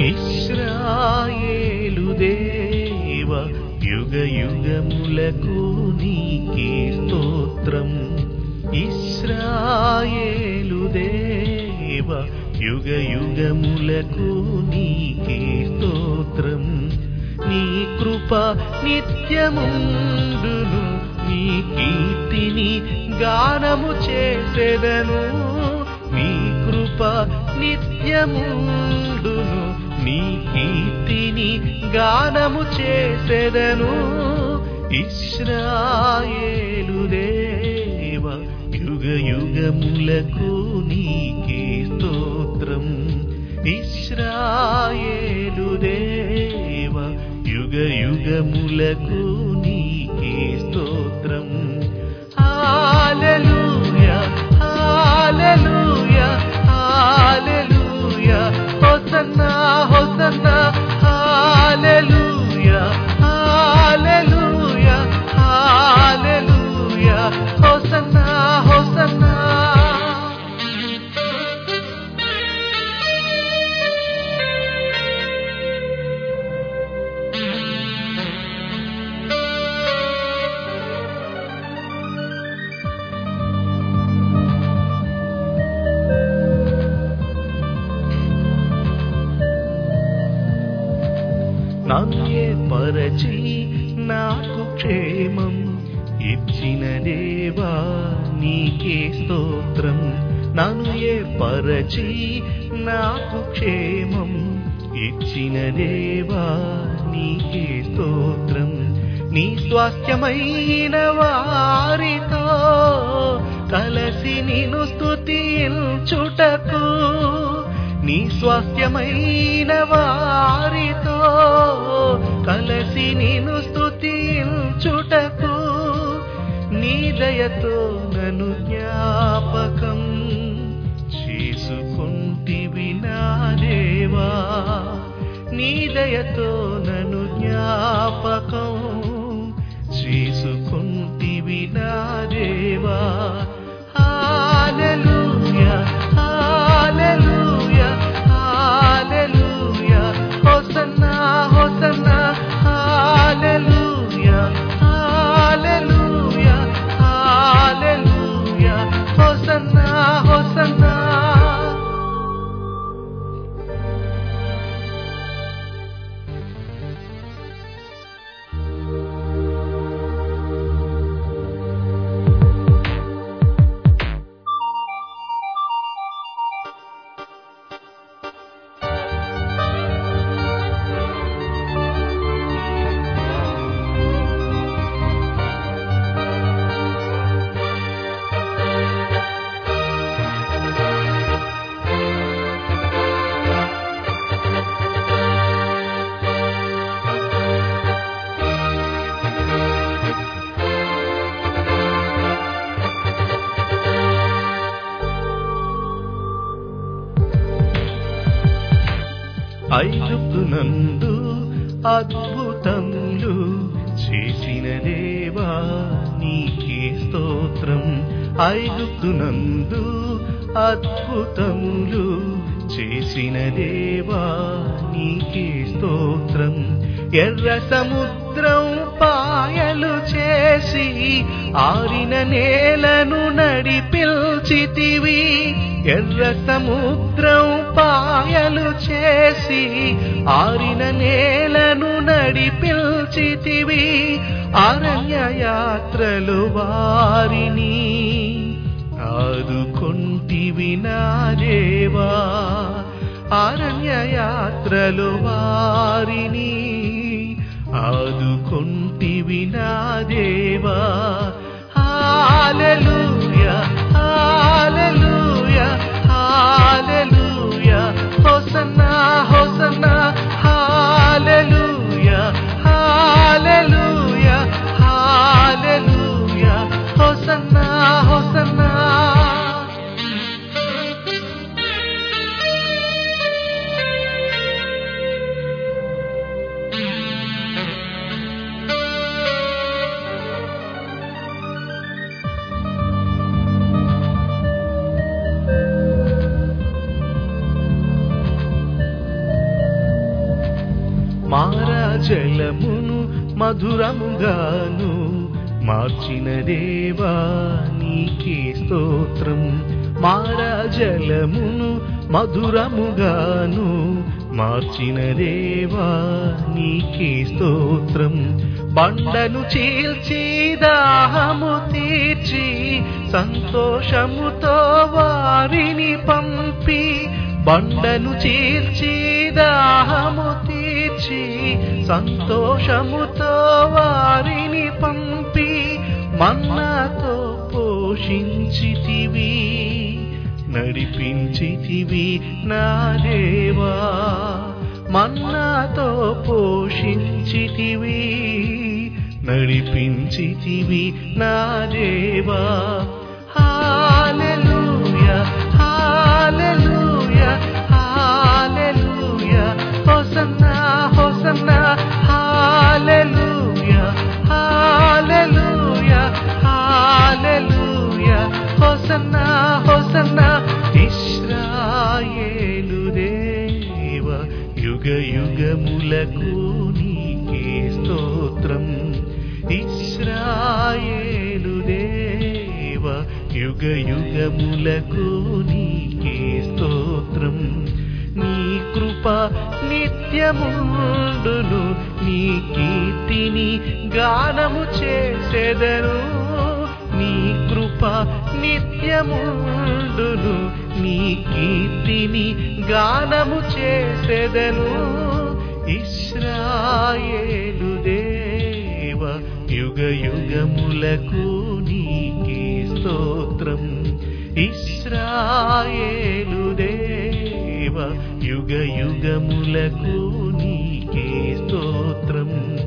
ఇస్రాయేలు దేవ యుగ యుగములకు నీకే స్తోత్రం ఇస్రాయేలు దేవ యుగ యుగములకు నీకే స్తోత్రం నీ కృప నిత్యముండును నీ కీర్తిని గానము చేసెదను నీ కృప నిత్యముండును నీ కీర్తిని గానము చేసెదను ఇస్రాయేలు దేవ యుగ యుగములకు నీకే స్తోత్రం ఇస్రాయేలు దేవ యుగ యుగములకు నీకే స్తోత్రం హల్లెలూయా హల్లెలూయా హల్లెలూయా హోసన్నా హోసన్నా హల్లెలూయా హల్లెలూయా హల్లెలూయా హోసన్నా హోసన్నా నాకే పరచి నాకు క్షేమం ఇచ్చిన దేవా నీకే స్తోత్రం నన్ను ఏ పరచి నాకు క్షేమం ఇచ్చిన దేవా నీకే స్తోత్రం నీ స్వాస్థ్యమైన వారితో కలసి నిన్ను స్తుతించుటకు నీ స్వాస్థ్యమైన వారితో కలసి నిన్ను స్తుతించుటకు నీ దయతో నన్ను జ్ఞాపకం చేసుకుంటివి నా దేవా నీ దయతో నన్ను జ్ఞాపకం చేసుకుంటివి నా దేవా హల్లెలూయా హల్లెలూయా హల్లెలూయా హోసన్నా హోసన్నా హల్లెలూయా హల్లెలూయా హల్లెలూయా హోసన్నా హోసన్నా ఐగుప్తునందు అద్భుతములు చేసిన దేవా నీకే స్తోత్రం ఐగుప్తునందు అద్భుతములు చేసిన దేవా నీకే స్తోత్రం ఎర్ర సముద్రం పాయలు చేసి ఆరిన నేలను నడిపిల్చితివి ఎర్ర సముద్రం పాయలు చేసి ఆరిన నేలను నడిపిల్చితివి అరణ్య యాత్రలు వారిని ఆదుకొంటివి నా దేవా అరణ్య యాత్రలు వారిని ఆదుకొంటివి నా దేవా హాలెలూయా హాలెలూయా హాలెలూయా హోసన్నా హోసన్నా హాలెలూయా హాలెలూయా హాలెలూయా హోసన్నా హోసన్నా జలమును మధురముగాను మార్చిన దేవా నీకే స్తోత్రం మారా జలమును మధురముగాను మార్చిన దేవా నీకే స్తోత్రం బండను చీల్చి దాహము తీర్చి సంతోషముతో వారిని పంపి బండను చీల్చి దాహము తీర్చి సంతోషముతో వారిని పంపి మన్నాతో పోషించితివి నడిపించితివి నా దేవా మన్నాతో పోషించితివి నడిపించితివి నా దేవా హాలెలూయా హాలెలూయా హాలెలూయా హోసన్నా హోసన్నా హాలెలూయా హాలెలూయా హాలెలూయా హోసన్నా హోసన్నా ఇశ్రాయేలు దేవ యుగ యుగములకు నీకే స్తోత్రం ఇశ్రాయేలు దేవ యుగ యుగములకు నీకే స్తోత్రం నీ కృప నిత్యముండును నీ కీర్తిని గానము చేసెదను నీ కృప నిత్యముండును నీ కీర్తిని గానము చేసెదను ఇశ్రాయేలు దేవ యుగ యుగములకు నీకే స్తోత్రం ఇశ్రాయేలు దేవ యుగ యుగములకు నీకే స్తోత్రం